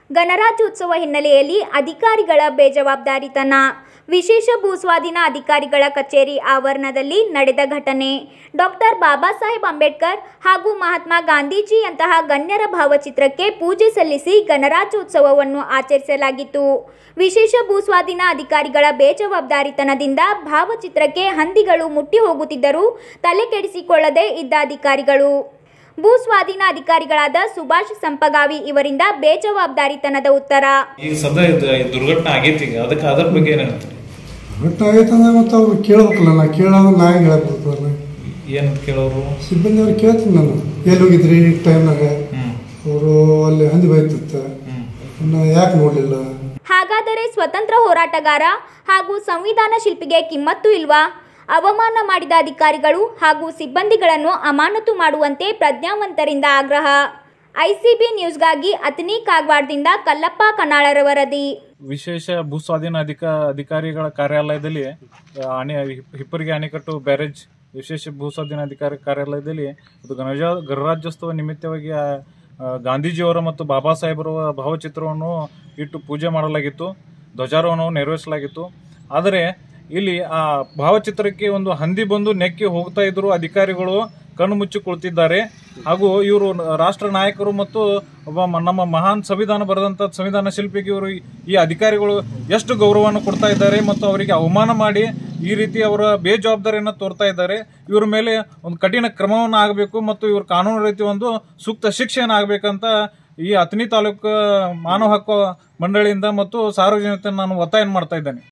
ಗಣರಾಜ್ಯೋತ್ಸವ ಹಿನ್ನೆಲೆಯಲ್ಲಿ ಅಧಿಕಾರಿಗಳ ಬೇಜವಾಬ್ದಾರಿತನ ವಿಶೇಷ ಭೂಸ್ವಾಧೀನ ಅಧಿಕಾರಿಗಳ ಕಚೇರಿ ಆವರಣದಲ್ಲಿ ನಡೆದ ಘಟನೆ ಡಾಕ್ಟರ್ ಬಾಬಾ ಸಾಹೇಬ್ ಅಂಬೇಡ್ಕರ್ ಹಾಗೂ ಮಹಾತ್ಮ ಗಾಂಧೀಜಿಯಂತಹ ಗಣ್ಯರ ಭಾವಚಿತ್ರಕ್ಕೆ ಪೂಜೆ ಸಲ್ಲಿಸಿ ಗಣರಾಜ್ಯೋತ್ಸವವನ್ನು ಆಚರಿಸಲಾಗಿತ್ತು ವಿಶೇಷ ಭೂಸ್ವಾಧೀನ ಅಧಿಕಾರಿಗಳ ಬೇಜವಾಬ್ದಾರಿತನದಿಂದ ಭಾವಚಿತ್ರಕ್ಕೆ ಹಂದಿಗಳು ಮುಟ್ಟಿ ಹೋಗುತ್ತಿದ್ದರೂ ತಲೆ ಕೆಡಿಸಿಕೊಳ್ಳದೆ ಇದ್ದ ಅಧಿಕಾರಿಗಳು ಭೂ ಸ್ವಾಧೀನ ಅಧಿಕಾರಿಗಳಾದ ಸುಭಾಷ್ ಸಂಪಗಾವಿ ಇವರಿಂದ ಬೇಜವಾಬ್ದಾರಿತನದ ಉತ್ತರ ಈಗ ಸದ್ಯ ಇದು ದುರ್ಘಟನೆ ಆಗೈತಿ ಈಗ ಅದಕ್ಕೆ ಅದ್ರ ಬಗ್ಗೆ ಏನು ಹೇಳ್ತೀರಿ ಒಟ್ಟು ಆಗೈತಂದ್ರೆ ಮತ್ತೆ ಅವ್ರು ಕೇಳ್ಬೇಕಲ್ಲ ನಾ ಕೇಳೋದು ನಾ ಹೆಂಗೆ ಹೇಳಕ್ಬರ್ತದಲ್ಲ ಏನು ಕೇಳೋರು ಸಿಬ್ಬಂದಿ ಅವ್ರು ಕೇಳ್ತೀನಿ ನಾನು ಎಲ್ಲಿ ಹೋಗಿದ್ರಿ ಈ ಟೈಮ್ನಾಗ ಹ್ಮ್ ಅವರು ಅಲ್ಲಿ ಹಂದಿ ಬೈತಿತ್ತ ಹ್ಮ್ ನಾ ಯಾಕೆ ನೋಡಲಿಲ್ಲ ಹಾಗಾದರೆ ಸ್ವತಂತ್ರ ಹೋರಾಟಗಾರ ಹಾಗೂ ಸಂವಿಧಾನ ಶಿಲ್ಪಿಗೆ ಕಿಮ್ಮತ್ತು ಇಲ್ವಾ ಅವಮಾನ ಮಾಡಿದ ಅಧಿಕಾರಿಗಳು ಹಾಗೂ ಸಿಬ್ಬಂದಿಗಳನ್ನು ಅಮಾನತು ಮಾಡುವಂತೆ ಪ್ರಜ್ಞಾವಂತರಿಂದ ಆಗ್ರಹ ಐಸಿಬಿ ನ್ಯೂಸ್ಗಾಗಿ ಅತನಿ ಕಾಗವಾಡದಿಂದ ಕಲ್ಲಪ್ಪ ಕನಾಳರ ವರದಿ ವಿಶೇಷ ಭೂಸ್ವಾಧೀನ ಅಧಿಕ ಅಧಿಕಾರಿಗಳ ಕಾರ್ಯಾಲಯದಲ್ಲಿ ಆ, ಅಣೆ ಹಿಪ್ಪರಿಗೆ ಅಣೆಕಟ್ಟು ಬ್ಯಾರೇಜ್ ವಿಶೇಷ ಭೂಸ್ವಾಧೀನ ಅಧಿಕಾರಿ ಕಾರ್ಯಾಲಯದಲ್ಲಿ ಇದು ಗಣರಾಜ ಗಣರಾಜ್ಯೋತ್ಸವ ನಿಮಿತ್ತವಾಗಿ ಆ, ಆ, ಗಾಂಧೀಜಿಯವರ ಮತ್ತು ಬಾಬಾ ಸಾಹೇಬರ ಭಾವಚಿತ್ರವನ್ನು ಇಟ್ಟು ಪೂಜೆ ಮಾಡಲಾಗಿತ್ತು ಧ್ವಜಾರೋಹಣವನ್ನು ನೆರವೇರಿಸಲಾಗಿತ್ತು ಆದರೆ ಇಲ್ಲಿ ಆ ಭಾವಚಿತ್ರಕ್ಕೆ ಒಂದು ಹಂದಿ ಬಂದು ನೆಕ್ಕಿ ಹೋಗ್ತಾ ಇದ್ರು ಅಧಿಕಾರಿಗಳು ಕಣ್ಣು ಮುಚ್ಚಿ ಕುಳಿತಿದ್ದಾರೆ ಹಾಗೂ ಇವರು ರಾಷ್ಟ್ರ ನಾಯಕರು ಮತ್ತು ಒಬ್ಬ ಮ- ನಮ್ಮ ಮಹಾನ್ ಸಂವಿಧಾನ ಬರೆದಂತ ಸಂವಿಧಾನ ಶಿಲ್ಪಿಗೆ ಇವರು ಈ ಅಧಿಕಾರಿಗಳು ಎಷ್ಟು ಗೌರವವನ್ನು ಕೊಡ್ತಾ ಇದ್ದಾರೆ ಮತ್ತು ಅವರಿಗೆ ಅವಮಾನ ಮಾಡಿ ಈ ರೀತಿ ಅವರ ಬೇಜವಾಬ್ದಾರಿಯನ್ನು ತೋರ್ತಾ ಇದ್ದಾರೆ ಇವರ ಮೇಲೆ ಒಂದು ಕಠಿಣ ಕ್ರಮವನ್ನು ಆಗಬೇಕು ಮತ್ತು ಇವ್ರ ಕಾನೂನು ರೀತಿ ಒಂದು ಸೂಕ್ತ ಶಿಕ್ಷೆಯನ್ನು ಆಗಬೇಕಂತ ಈ ಅತನಿ ತಾಲೂಕು ಮಾನವ ಹಕ್ಕು ಮಂಡಳಿಯಿಂದ ಮತ್ತು ಸಾರ್ವಜನಿಕ ನಾನು ಒತ್ತಾಯ ಮಾಡ್ತಾ ಇದ್ದೇನೆ